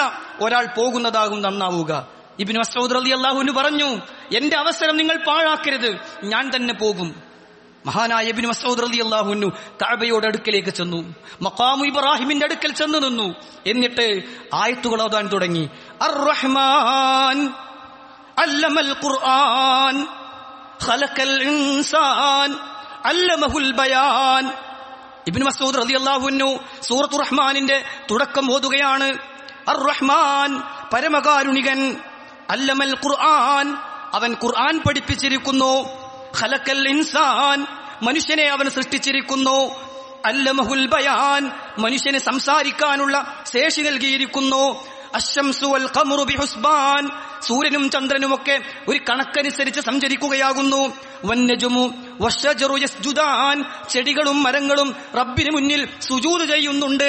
ഒരാൾ പോകുന്നതാകും നന്നാവുക ഇബിൻ മസൂദ് റലി അള്ളാഹുവിന് പറഞ്ഞു എന്റെ അവസരം നിങ്ങൾ പാഴാക്കരുത് ഞാൻ തന്നെ പോകും മഹാനായ ഇബിൻ മസൂദ് റലി അള്ളാഹുനു കഅബയുടെ അടുക്കലേക്ക് ചെന്നു മക്കാമു ഇബ്രാഹിമിന്റെ അടുക്കൽ ചെന്നു നിന്നു എന്നിട്ട് ആയത്തുകൾ ഓതാൻ തുടങ്ങി അർ റഹ്മാൻ അല്ലമൽ ഖുർആൻ ഖലഖൽ ഇൻസാൻ അല്ലമഹുൽ ബയാൻ ഇബ്നു മസൂദ് റളിയല്ലാഹുവിനു സൂറത്തു റഹ്മാനിന്റെ തുടക്കം ഓതുകയാണ് അർ റഹ്മാൻ പരമകാരുണികൻ അല്ലമൽ ഖുർആൻ അവൻ ഖുർആൻ പഠിപ്പിച്ചിരിക്കുന്നു ഖലക്കൽ ഇൻസാൻ മനുഷ്യനെ അവൻ സൃഷ്ടിച്ചിരിക്കുന്നു അല്ലമഹുൽ ബയാൻ മനുഷ്യന് സംസാരിക്കാനുള്ള ശേഷി നൽകിയിരിക്കുന്നു അശംസു വൽ ഖമറു ബിഹുസ്ബാൻ സൂര്യനും ചന്ദ്രനുമൊക്കെ ഒരു കണക്കനുസരിച്ച് സഞ്ചരിക്കുകയാകുന്നു വന്നജുമു വശജറു യസ്ജുദാൻ ചെടികളും മരങ്ങളും റബ്ബിന് മുന്നിൽ സുജൂദ് ചെയ്യുന്നുണ്ട്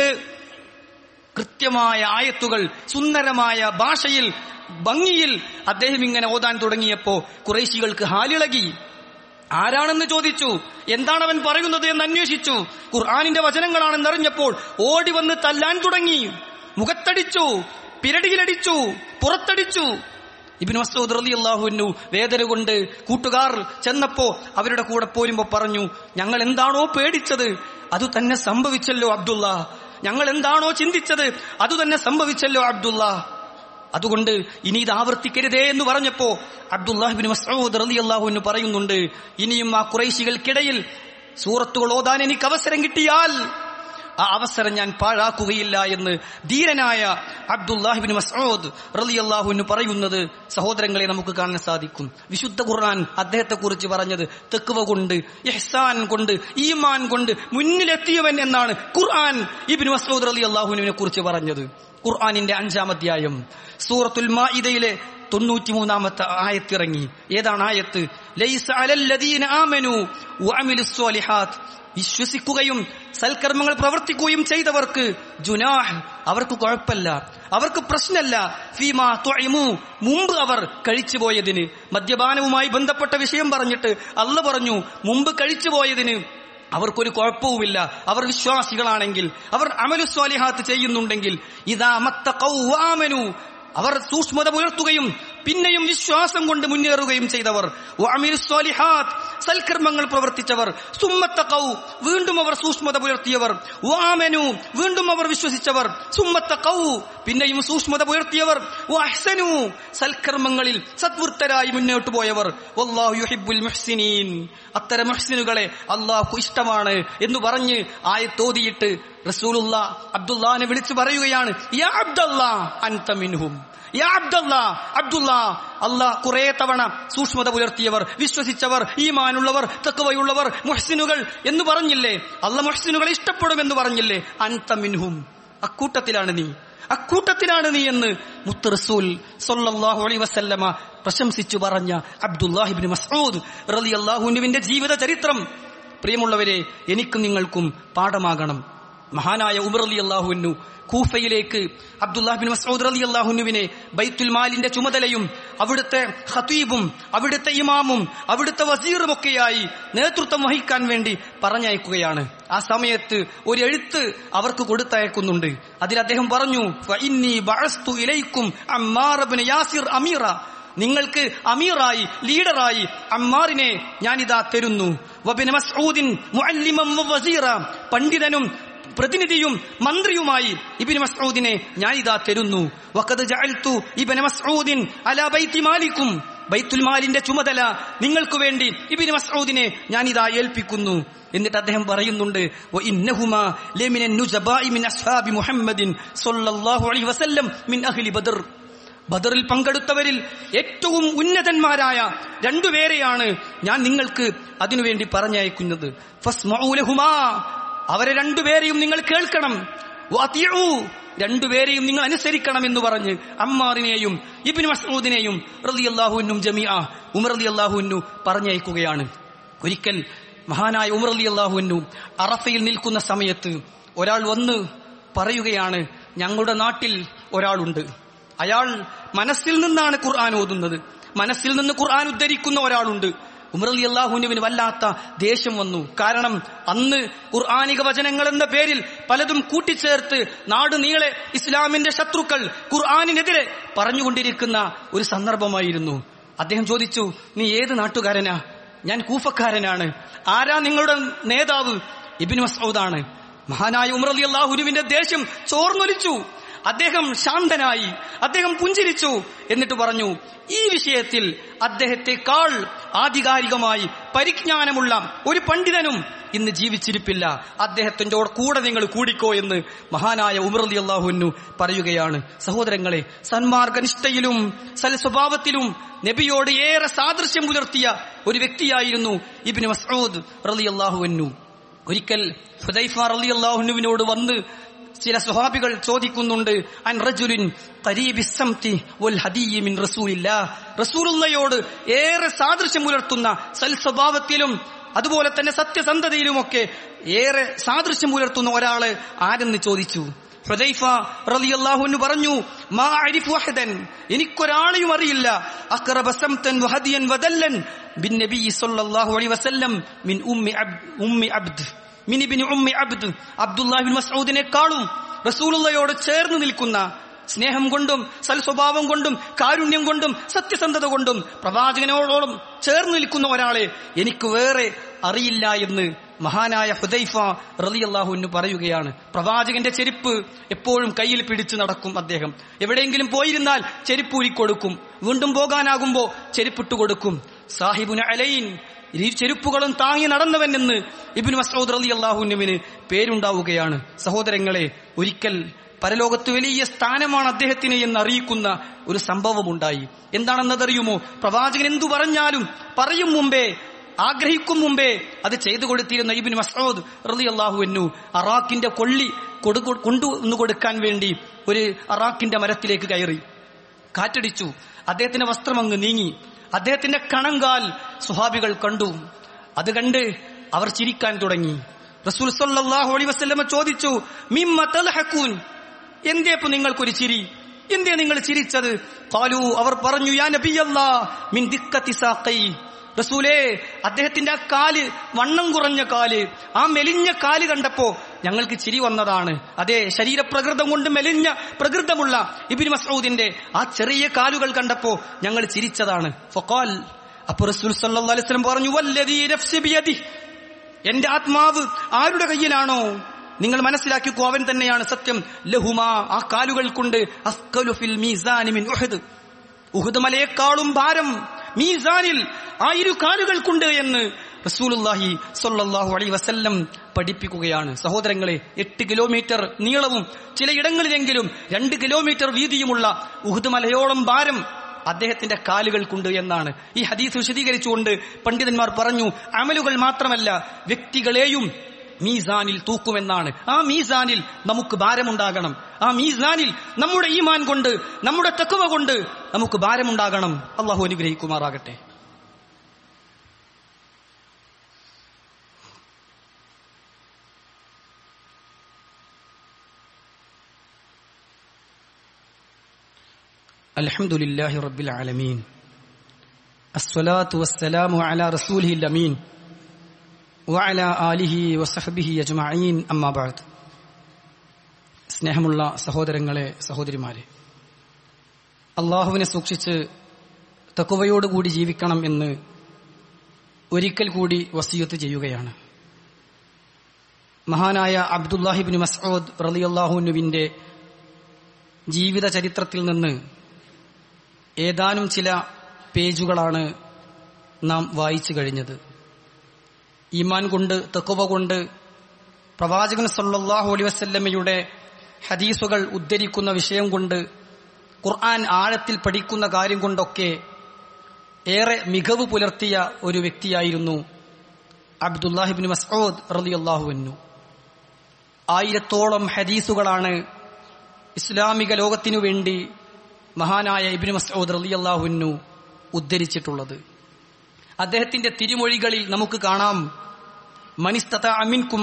കൃത്യമായ ആയത്തുകൾ സുന്ദരമായ ഭാഷയിൽ ഭംഗിയിൽ അദ്ദേഹം ഇങ്ങനെ ഓതാൻ തുടങ്ങിയപ്പോ കുറേശികൾക്ക് ഹാലിളകി ആരാണെന്ന് ചോദിച്ചു എന്താണ് അവൻ പറയുന്നത് എന്ന് അന്വേഷിച്ചു ഖുർആാനിന്റെ വചനങ്ങളാണെന്ന് അറിഞ്ഞപ്പോൾ ഓടി വന്ന് തല്ലാൻ തുടങ്ങി മുഖത്തടിച്ചു പിരടിയിലടിച്ചു പുറത്തടിച്ചു ഇബിൻ മസൂദ് റലി അള്ളാഹുവിനു വേദന കൊണ്ട് കൂട്ടുകാർ ചെന്നപ്പോ അവരുടെ കൂടെ പോരുമ്പോ പറഞ്ഞു ഞങ്ങൾ എന്താണോ പേടിച്ചത് അത് തന്നെ സംഭവിച്ചല്ലോ അബ്ദുള്ള ഞങ്ങൾ എന്താണോ ചിന്തിച്ചത് അത് തന്നെ സംഭവിച്ചല്ലോ അബ്ദുള്ള അതുകൊണ്ട് ഇനി ഇത് ആവർത്തിക്കരുതേ എന്ന് പറഞ്ഞപ്പോ അബ്ദുല്ലാഹിബിൻ മസൂദ് റലി അള്ളാഹുവിന് പറയുന്നുണ്ട് ഇനിയും ആ കുറൈശികൾക്കിടയിൽ സൂറത്തുകൾ ഓതാൻ എനിക്ക് അവസരം കിട്ടിയാൽ ആ അവസരം ഞാൻ പാഴാക്കുകയില്ല എന്ന് ധീരനായ അബ്ദുല്ലാഹിബിൻ മസൂദ് റലി അള്ളാഹുവിന് പറയുന്നത് സഹോദരങ്ങളെ നമുക്ക് കാണാൻ സാധിക്കും വിശുദ്ധ ഖുർആൻ അദ്ദേഹത്തെ കുറിച്ച് പറഞ്ഞത് തെക്കുവ കൊണ്ട് ഇഹ്സാൻ കൊണ്ട് ഈമാൻ കൊണ്ട് മുന്നിലെത്തിയവൻ എന്നാണ് ഖുർആൻ ഇബിൻ മസൂദ് റലി അള്ളാഹുവിനെ കുറിച്ച് പറഞ്ഞത് ഖുർആാനിന്റെ അഞ്ചാം അധ്യായം സൂറത്തുൽ മാഇദയിലെ തൊണ്ണൂറ്റിമൂന്നാമത്തെ ആയത്തിറങ്ങി ഏതാണ് ആയത്ത് ലൈസ അലല്ലദീന ആമനു വഅമിലുസ് സ്വാലിഹാത്ത് വിശ്വസിക്കുകയും സൽക്കർമ്മങ്ങൾ പ്രവർത്തിക്കുകയും ചെയ്തവർക്ക് ജുനാഹ് അവർക്ക് കുഴപ്പമില്ല അവർക്ക് പ്രശ്നമല്ല ഫീമാ ത്വഇമു മുമ്പ് അവർ കഴിച്ചുപോയതിന് മദ്യപാനവുമായി ബന്ധപ്പെട്ട വിഷയം പറഞ്ഞിട്ട് അല്ല പറഞ്ഞു മുമ്പ് കഴിച്ചുപോയതിന് അവർക്കൊരു കുഴപ്പവുമില്ല അവർ വിശ്വാസികളാണെങ്കിൽ അവർ അമലു സ്വാലിഹാത്ത് ചെയ്യുന്നുണ്ടെങ്കിൽ ഇതാ മത്തഖൗവാമനു അവർ സൂക്ഷ്മത പുലർത്തുകയും പിന്നെയും വിശ്വാസം കൊണ്ട് മുന്നേറുകയും ചെയ്തവർ വഅമിലു സ്വാലിഹാത്ത് സൽക്കർമ്മങ്ങൾ പ്രവർത്തിച്ചവർ സുമ്മത്തഖൗ വീണ്ടും അവർ സൂക്ഷ്മത പുലർത്തിയവർ വാമനു വീണ്ടും അവർ വിശ്വസിച്ചവർ സുമ്മത്തഖൗ പിന്നെയും സൂക്ഷ്മത പുലർത്തിയവർ വഅഹ്സനു സൽക്കർമ്മങ്ങളിൽ സദ്വൃത്തരായി മുന്നോട്ട് പോയവർ വല്ലാഹു യുഹിബ്ബുൽ മുഹ്സിനീൻ അത്തരം മുഹ്സിനുകളെ അള്ളാഹു ഇഷ്ടമാണ് എന്ന് പറഞ്ഞ് ആയത്തോതിയിട്ട് റസൂലുള്ള അബ്ദുല്ലാനെ വിളിച്ചു പറയുകയാണ് യാ അബ്ദല്ലാ അൻത മിൻഹും യാ അബ്ദല്ലാ അബ്ദുല്ലാ അള്ളാഹ് കുറെ തവണ സൂക്ഷ്മത പുലർത്തിയവർ വിശ്വസിച്ചവർ ഈമാനുള്ളവർ തക്കവയുള്ളവർ മുഹ്സിനുകൾ എന്ന് പറഞ്ഞില്ലേ അല്ല മുഹ്സിനുകളെ ഇഷ്ടപ്പെടുമെന്ന് പറഞ്ഞില്ലേ അൻത മിൻഹും അക്കൂട്ടത്തിലാണ് നീ അക്കൂട്ടത്തിലാണ് നീ എന്ന് മുത്ത് റസൂൽ സല്ലല്ലാഹു അലൈഹി വസല്ലമ പ്രശംസിച്ചു പറഞ്ഞ അബ്ദുല്ലാഹിബ്നു മസ്ഊദ് റളിയല്ലാഹുവിന്റെ ജീവിത ചരിത്രം പ്രിയമുള്ളവരെ എനിക്കും നിങ്ങൾക്കും പാഠമാകണം മഹാനായ ഉമർ അലി അള്ളാഹുവിനു കൂഫയിലേക്ക് അബ്ദുല്ലാഹിബിൻ മസൂദ് അലി അള്ളാഹുനുവിനെ ബൈത്തുൽ മാലിന്റെ ചുമതലയും അവിടുത്തെ ഖതീബും അവിടുത്തെ ഇമാമും അവിടുത്തെ വസീറുമൊക്കെയായി നേതൃത്വം വഹിക്കാൻ വേണ്ടി പറഞ്ഞയക്കുകയാണ് ആ സമയത്ത് ഒരു എഴുത്ത് അവർക്ക് കൊടുത്തയക്കുന്നുണ്ട് അതിൽ അദ്ദേഹം പറഞ്ഞു "ഫഇന്നീ ബഅസ്തു ഇലൈക്കും അമ്മാർ ഇബ്നു യാസിർ അമീറ നിങ്ങൾക്ക് അമീറായി ലീഡറായി അമ്മാറിനെ ഞാനിതാ തരുന്നു വബിൻ മസ്ഊദിൻ മുഅല്ലിമൻ വസീറ പണ്ഡിതനും പ്രതിനിധിയും മന്ത്രിയുമായി ഇബിന് മസ്ഊദിനെ ഞാനിതാ തരുന്നു വഖദ് ജഅൽതു ഇബ്ന മസ്ഊദിൻ അലാ ബൈത്തി മാലിക്കും ബൈത്തുൽ മാലിന്റെ ചുമതല നിങ്ങൾക്ക് വേണ്ടി ഇബിന് മസ്ഊദിനെ ഞാനിതാ ഏൽപ്പിക്കുന്നു എന്നിട്ട് അദ്ദേഹം പറയുന്നുണ്ട് "വ ഇന്നഹുമാ ലമിനൻ നുജബാഇ മിൻ അസ്ഹാബി മുഹമ്മദിൻ സ്വല്ലല്ലാഹു അലൈഹി വസല്ലം മിൻ അഹ്ലി ബദർ ബദറിൽ പങ്കെടുത്തവരിൽ ഏറ്റവും ഉന്നതന്മാരായ രണ്ടുപേരെയാണ് ഞാൻ നിങ്ങൾക്ക് അതിനുവേണ്ടി പറഞ്ഞയക്കുന്നത് ഫസ്മഊ ലഹുമാ അവരെ രണ്ടുപേരെയും നിങ്ങൾ കേൾക്കണം വഅതിഉ രണ്ടുപേരെയും നിങ്ങൾ അനുസരിക്കണം എന്ന് പറഞ്ഞ് അമ്മാറിനെയും ഇബ്നു മസ്ഊദിനെയും റളിയല്ലാഹുവിനും ജമീഅ ഉമർ റളിയല്ലാഹുവിനു പറഞ്ഞയക്കുകയാണ് ഒരിക്കൽ മഹാനായ ഉമർ റളിയല്ലാഹുവിനു അറഫയിൽ നിൽക്കുന്ന സമയത്ത് ഒരാൾ വന്ന് പറയുകയാണ് ഞങ്ങളുടെ നാട്ടിൽ ഒരാളുണ്ട് അയാൾ മനസ്സിൽ നിന്നാണ് ഖുർആൻ ഓതുന്നത് മനസ്സിൽ നിന്ന് ഖുർആൻ ഉദ്ധരിക്കുന്ന ഒരാളുണ്ട് ഉമർ അലി അള്ളാഹുനുവിന് വല്ലാത്ത ദേഷ്യം വന്നു കാരണം അന്ന് ഖുർആാനിക വചനങ്ങൾ എന്ന പേരിൽ പലതും കൂട്ടിച്ചേർത്ത് നാട് നീളെ ഇസ്ലാമിന്റെ ശത്രുക്കൾ ഖുർആാനിനെതിരെ പറഞ്ഞുകൊണ്ടിരിക്കുന്ന ഒരു സന്ദർഭമായിരുന്നു അദ്ദേഹം ചോദിച്ചു നീ ഏത് നാട്ടുകാരനാ ഞാൻ കൂഫക്കാരനാണ് ആരാ നിങ്ങളുടെ നേതാവ് ഇബിൻ മസൂദാണ് മഹാനായ ഉമർ അലി അള്ളാഹുനുവിന്റെ ദേഷ്യം ചോർന്നൊലിച്ചു അദ്ദേഹം ശാന്തനായി അദ്ദേഹം പുഞ്ചിരിച്ചു എന്നിട്ട് പറഞ്ഞു ഈ വിഷയത്തിൽ അദ്ദേഹത്തെക്കാൾ ആധികാരികമായി പരിജ്ഞാനമുള്ള ഒരു പണ്ഡിതനും ഇന്ന് ജീവിച്ചിരിപ്പില്ല അദ്ദേഹത്തിന്റെ കൂടെ നിങ്ങൾ കൂടിക്കോ എന്ന് മഹാനായ ഉമർ അലി അള്ളാഹുനു പറയുകയാണ് സഹോദരങ്ങളെ സന്മാർഗനിഷ്ഠയിലും സൽസ്വഭാവത്തിലും നബിയോട് ഏറെ സാദൃശ്യം പുലർത്തിയ ഒരു വ്യക്തിയായിരുന്നു ഇബിന് മസൂദ് റലി അള്ളാഹുവന്നു ഒരിക്കൽ ഹുദൈഫ റലി അള്ളാഹുനുവിനോട് വന്ന് ചില സ്വഹാബികൾ ചോദിക്കുന്നുണ്ട് അൻ റജുലിൻ ഖരീബിസ്സംതി വൽ ഹദിയ്യി മിൻ റസൂലില്ലാ റസൂലുള്ളയോട് ഏറെ സാദൃശ്യം പുലർത്തുന്ന സൽസ്വഭാവത്തിലും അതുപോലെ തന്നെ സത്യസന്ധതയിലുമൊക്കെ ഏറെ സാദൃശ്യം പുലർത്തുന്ന ഒരാള് ആരെന്ന് ചോദിച്ചു ഹുദൈഫ റളിയല്ലാഹു പറഞ്ഞു മാ അരിഫു അഹദൻ എനിക്കൊരാളെയും അറിയില്ല അഖറബ സംതൻ വഹദിയൻ വദല്ലൻ ബിൻ നബി സല്ലല്ലാഹു അലൈഹി വസല്ലം മിൻ ഉമ്മി അബ്ദ് ഉമ്മി അബ്ദ് മിനിബിന് ഉമ്മി അബ്ദ് അബ്ദുല്ലാഹിബിൻ മസൂദിനെക്കാളും റസൂലുള്ളയോട് ചേർന്ന് നിൽക്കുന്ന സ്നേഹം കൊണ്ടും സൽസ്വഭാവം കൊണ്ടും കാരുണ്യം കൊണ്ടും സത്യസന്ധത കൊണ്ടും പ്രവാചകനോടോളം ചേർന്ന് നിൽക്കുന്ന ഒരാളെ എനിക്ക് വേറെ അറിയില്ല എന്ന് മഹാനായ ഹുദൈഫ റലിയല്ലാഹുവിന് പറയുകയാണ് പ്രവാചകന്റെ ചെരുപ്പ് എപ്പോഴും കയ്യിൽ പിടിച്ചു നടക്കും അദ്ദേഹം എവിടെയെങ്കിലും പോയിരുന്നാൽ ചെരുപ്പ് ഊരിക്കൊടുക്കും വീണ്ടും പോകാനാകുമ്പോ ചെരുപ്പിട്ട് കൊടുക്കും സാഹിബുന അലൈൻ ഈ ചെരുപ്പുകളും താങ്ങി നടന്നവൻ എന്ന് ഇബിൻ മസൂദ് അലി അള്ളാഹുനുവിന് പേരുണ്ടാവുകയാണ് സഹോദരങ്ങളെ ഒരിക്കൽ പരലോകത്ത് വലിയ സ്ഥാനമാണ് അദ്ദേഹത്തിന് എന്ന് അറിയിക്കുന്ന ഒരു സംഭവമുണ്ടായി എന്താണെന്നതറിയുമോ പ്രവാചകൻ എന്തു പറഞ്ഞാലും പറയും മുമ്പേ ആഗ്രഹിക്കും മുമ്പേ അത് ചെയ്തു കൊടുത്തിരുന്ന ഇബിൻ മസൂദ് റലി അള്ളാഹുവിനു അറാഖിന്റെ കൊള്ളി കൊണ്ടുവന്നു കൊടുക്കാൻ വേണ്ടി ഒരു അറാഖിന്റെ മരത്തിലേക്ക് കയറി കാറ്റടിച്ചു അദ്ദേഹത്തിന്റെ വസ്ത്രം അങ്ങ് നീങ്ങി അദ്ദേഹത്തിന്റെ കണങ്കാൽ സുഹാബികൾ കണ്ടു അത് കണ്ട് അവർ ചിരിക്കാൻ തുടങ്ങി റസൂൽ സല്ലല്ലാഹു അലൈഹി വസല്ലമ ചോദിച്ചു മിമ്മ തൽഹഖൂൻ എന്തേപ്പോ നിങ്ങൾക്കൊരു ചിരി എന്തേ നിങ്ങൾ ചിരിച്ചത് ഖാലു അവർ പറഞ്ഞു യാ നബിയല്ലാ മിൻ ദിക്കത്തി സാഖൈ റസൂലേ അദ്ദേഹത്തിന്റെ ആ കാല് വണ്ണം കുറഞ്ഞ കാല് ആ മെലിഞ്ഞ കാല് കണ്ടപ്പോ ഞങ്ങൾക്ക് ചിരി വന്നതാണ് അതെ ശരീരപ്രകൃതം കൊണ്ട് മെലിഞ്ഞ പ്രകൃതമുള്ള ഇബിൻ മസൂദിന്റെ ആ ചെറിയ കാലുകൾ കണ്ടപ്പോ ഞങ്ങൾ ചിരിച്ചതാണ് ഫൊക്കാൽ അപ്പൊ റസൂൽ സല്ലല്ലാഹു അലൈഹി വസല്ലം പറഞ്ഞു വല്ലദീ നഫ്സി ബിയദി എന്റെ ആത്മാവ് ആരുടെ കയ്യിലാണോ നിങ്ങൾ മനസ്സിലാക്കിക്കോ അവൻ തന്നെയാണ് സത്യം ലഹുമാ ആ കാലുകൾ കൊണ്ട് അസ്കലു ഫിൽ മീസാനി മിൻ ഉഹദ് ഉഹദ് മലയേക്കാളും ഭാരം മീസാനിൽ ആ ഇരു കാലുകൾക്കുണ്ട് എന്ന് റസൂലുല്ലാഹി സൊല്ലാഹു അലൈ വസല്ലം പഠിപ്പിക്കുകയാണ് സഹോദരങ്ങളെ എട്ട് കിലോമീറ്റർ നീളവും ചിലയിടങ്ങളിലെങ്കിലും രണ്ട് കിലോമീറ്റർ വീതിയുമുള്ള ഉഹുദ് മലയോളം ഭാരം അദ്ദേഹത്തിന്റെ കാലുകൾക്കുണ്ട് എന്നാണ് ഈ ഹദീസ് വിശദീകരിച്ചുകൊണ്ട് പണ്ഡിതന്മാർ പറഞ്ഞു അമലുകൾ മാത്രമല്ല വ്യക്തികളെയും മീസാനിൽ തൂക്കുമെന്നാണ് ആ മീസാനിൽ നമുക്ക് ഭാരമുണ്ടാകണം ആ മീസാനിൽ നമ്മുടെ ഈമാൻ കൊണ്ട് നമ്മുടെ തക്കുവ കൊണ്ട് നമുക്ക് ഭാരമുണ്ടാകണം അള്ളാഹു അനുഗ്രഹിക്കുമാറാകട്ടെ الحمد لله رب العالمين الصلاة والسلام على رسوله الأمين وعلى آله وصحبه أجمعين أما بعد സ്നേഹമുള്ള സഹോദരങ്ങളെ സഹോദരിമാരെ അള്ളാഹുവിനെ സൂക്ഷിച്ച് തക്കുവയോടുകൂടി ജീവിക്കണം എന്ന് ഒരിക്കൽ കൂടി വസീയത്ത് ചെയ്യുകയാണ് മഹാനായ അബ്ദുല്ലാഹിബിൻ മസൂദ് റലിയല്ലാഹുനുവിന്റെ ജീവിത ചരിത്രത്തിൽ നിന്ന് ഏതാനും ചില പേജുകളാണ് നാം വായിച്ചു കഴിഞ്ഞത് ഈമാൻ കൊണ്ട് തെക്കുവ കൊണ്ട് പ്രവാചകൻ സല്ലാഹു അലൈ വസ്ല്ലമ്മയുടെ ഹദീസുകൾ ഉദ്ധരിക്കുന്ന വിഷയം കൊണ്ട് ഖുർആൻ ആഴത്തിൽ പഠിക്കുന്ന കാര്യം കൊണ്ടൊക്കെ ഏറെ മികവ് പുലർത്തിയ ഒരു വ്യക്തിയായിരുന്നു അബ്ദുല്ലാഹിബിൻ മസൂദ് റലിയല്ലാഹുവന്നു ആയിരത്തോളം ഹദീസുകളാണ് ഇസ്ലാമിക ലോകത്തിനു വേണ്ടി മഹാനായ ഇബിന് മസൂദ് റലിയല്ലാഹുന്നു ഉദ്ധരിച്ചിട്ടുള്ളത് അദ്ദേഹത്തിന്റെ തിരുമൊഴികളിൽ നമുക്ക് കാണാം മനിസ്തത അമിൻകും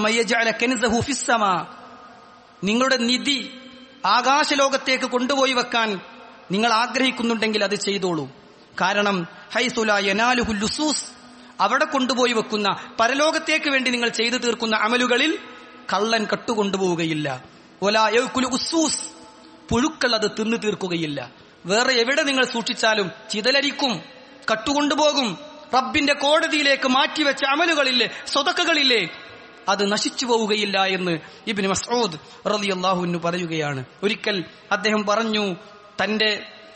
നിങ്ങളുടെ നിധി ആകാശലോകത്തേക്ക് കൊണ്ടുപോയി വെക്കാൻ നിങ്ങൾ ആഗ്രഹിക്കുന്നുണ്ടെങ്കിൽ അത് ചെയ്തോളൂ കാരണം ഹൈസുല യനാലുഹുല്ലുസൂസ് അവിടെ കൊണ്ടുപോയി വെക്കുന്ന പരലോകത്തേക്ക് വേണ്ടി നിങ്ങൾ ചെയ്തു തീർക്കുന്ന അമലുകളിൽ കള്ളൻ കട്ടുകൊണ്ടുപോവുകയില്ല ഒലാ യൗക്കുലു ഉസ്സൂസ് പുഴുക്കൾ അത് തിന്നു തീർക്കുകയില്ല വേറെ എവിടെ നിങ്ങൾ സൂക്ഷിച്ചാലും ചിതലരിക്കും കട്ടുകൊണ്ടുപോകും റബ്ബിന്റെ കോടതിയിലേക്ക് മാറ്റിവെച്ച അമലുകളില്ലേ സ്വതക്കകളില്ലേ അത് നശിച്ചു പോവുകയില്ല എന്ന് ഇബിന് മസൂദ് റളിയല്ലാഹുവിന് പറയുകയാണ് ഒരിക്കൽ അദ്ദേഹം പറഞ്ഞു തന്റെ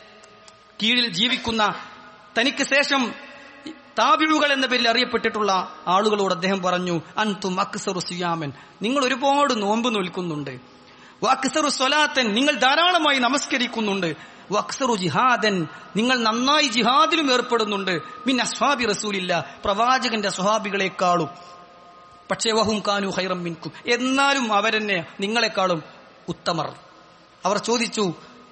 കീഴിൽ ജീവിക്കുന്ന തനിക്ക് ശേഷം താബിഴുകൾ എന്ന പേരിൽ അറിയപ്പെട്ടിട്ടുള്ള ആളുകളോട് അദ്ദേഹം പറഞ്ഞു അൻതും അക്സറു സിയാമൻ നിങ്ങൾ ഒരുപാട് നോമ്പ് നോൽക്കുന്നുണ്ട് വക്സറു സ്വലാത്തൻ നിങ്ങൾ ധാരാളമായി നമസ്കരിക്കുന്നുണ്ട് വക്സറു ജിഹാദൻ നിങ്ങൾ നന്നായി ജിഹാദിലും ഏർപ്പെടുന്നുണ്ട് മിൻ അസ്വാബി റസൂലില്ല പ്രവാചകന്റെ സ്വഹാബികളെക്കാളും പക്ഷേ വഹും കാനു ഹൈറം മിൻകും എന്നാലും അവരെന്നെ നിങ്ങളെക്കാളും ഉത്തമർ അവർ ചോദിച്ചു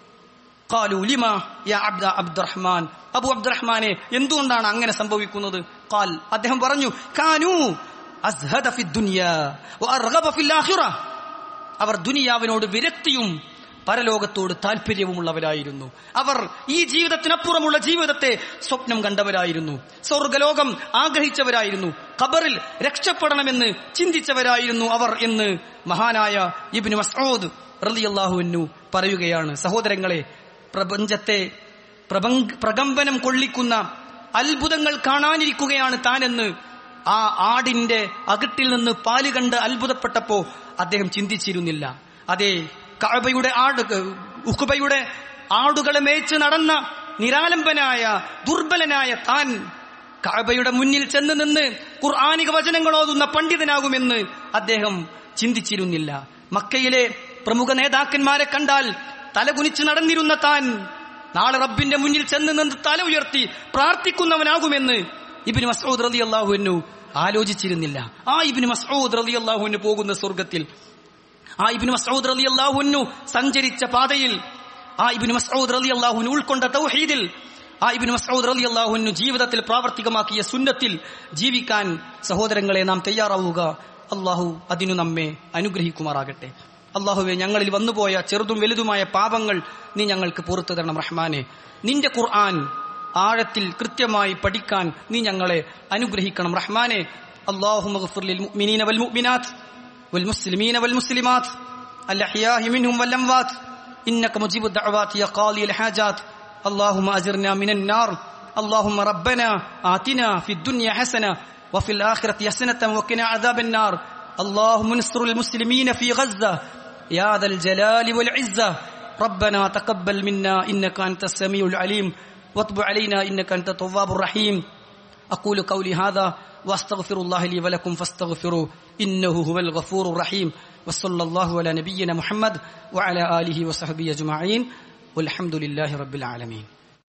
ഖാലു ലിമ യാ അബ്ദ അബ്ദുറഹ്മാൻ അബു അബ്ദുറഹ്മാനെ എന്തുകൊണ്ടാണ് അങ്ങനെ സംഭവിക്കുന്നത് ഖാൽ അദ്ദേഹം പറഞ്ഞു കാനു അസ്ഹദ ഫി ദുനിയ വഅർഗബ ഫിൽ ആഖിറ അവർ ദുനിയാവിനോട് വിരക്തിയും പരലോകത്തോട് താല്പര്യവുമുള്ളവരായിരുന്നു അവർ ഈ ജീവിതത്തിനപ്പുറമുള്ള ജീവിതത്തെ സ്വപ്നം കണ്ടവരായിരുന്നു സ്വർഗലോകം ആഗ്രഹിച്ചവരായിരുന്നു ഖബറിൽ രക്ഷപ്പെടണമെന്ന് ചിന്തിച്ചവരായിരുന്നു അവർ എന്ന് മഹാനായ ഇബ്നു മസ്ഊദ് റളിയല്ലാഹുവിനു പറയുകയാണ് സഹോദരങ്ങളെ പ്രപഞ്ചത്തെ പ്രപങ്ക- പ്രകമ്പനം കൊള്ളിക്കുന്ന അത്ഭുതങ്ങൾ കാണാനിരിക്കുകയാണ് താനെന്ന് ആ ആടിന്റെ അകട്ടിൽ നിന്ന് പാല് കണ്ട് അത്ഭുതപ്പെട്ടപ്പോ അദ്ദേഹം ചിന്തിച്ചിരുന്നില്ല അതെ കഅബയുടെ ആട് ഉഖബയുടെ ആടുകളെ മേച്ച് നടന്ന നിരാലംബനായ ദുർബലനായ താൻ കഅബയുടെ മുന്നിൽ ചെന്ന് നിന്ന് ഖുർആാനിക വചനങ്ങൾ ഓതുന്ന പണ്ഡിതനാകുമെന്ന് അദ്ദേഹം ചിന്തിച്ചിരുന്നില്ല മക്കയിലെ പ്രമുഖ നേതാക്കന്മാരെ കണ്ടാൽ തലകുനിച്ച് നടന്നിരുന്ന താൻ നാളെ റബ്ബിന്റെ മുന്നിൽ ചെന്ന് നിന്ന് തല ഉയർത്തി പ്രാർത്ഥിക്കുന്നവനാകുമെന്ന് ഇബിന് മസൂദ് റലി അള്ളാഹുവിനു ആലോചിച്ചിരുന്നില്ല ആ ഇബിന് മസൂദ് റലി അള്ളാഹുവിന് പോകുന്ന സ്വർഗത്തിൽ ആ ഇബിന് മസൂദ് റലി അള്ളാഹുവിനു സഞ്ചരിച്ച പാതയിൽ ആ ഇബിന് മസൂദ് റലി അള്ളാഹുവിന് ഉൾക്കൊണ്ട തൗഹീദിൽ ആ ഇബിന് മസൂദ് റലി അള്ളാഹുവിനു ജീവിതത്തിൽ പ്രാവർത്തികമാക്കിയ സുന്നത്തിൽ ജീവിക്കാൻ സഹോദരങ്ങളെ നാം തയ്യാറാവുക അള്ളാഹു അതിനു നമ്മെ അനുഗ്രഹിക്കുമാറാകട്ടെ അള്ളാഹുവെ ഞങ്ങളിൽ വന്നുപോയ ചെറുതും വലുതുമായ പാപങ്ങൾ നീ ഞങ്ങൾക്ക് പുറത്തു തരണം റഹ്മാനെ നിന്റെ ഖുർആൻ ആഴത്തിൽ കൃത്യമായി പഠിക്കാൻ നീ ഞങ്ങളെ അനുഗ്രഹിക്കണം റഹ്മാനെ اللهم اغفر للمؤمنين والمؤمنات والمسلمين والمسلمات الأحياء منهم والأموات إنك مجيب الدعوات يا قاضي الحاجات اللهم أجرنا من النار اللهم ربنا آتنا في الدنيا حسنة وفي الآخرة حسنة وقنا عذاب النار اللهم انصر المسلمين في غزة يا ذا الجلال والعزة ربنا تقبل منا إنك أنت السميع العليم واتب علينا إنك أنت التواب الرحيم أقول قولي هذا وأستغفر الله لي ولكم فاستغفروه إنه هو الغفور الرحيم وصلى الله على نبينا محمد وعلى آله وصحبه أجمعين والحمد لله رب العالمين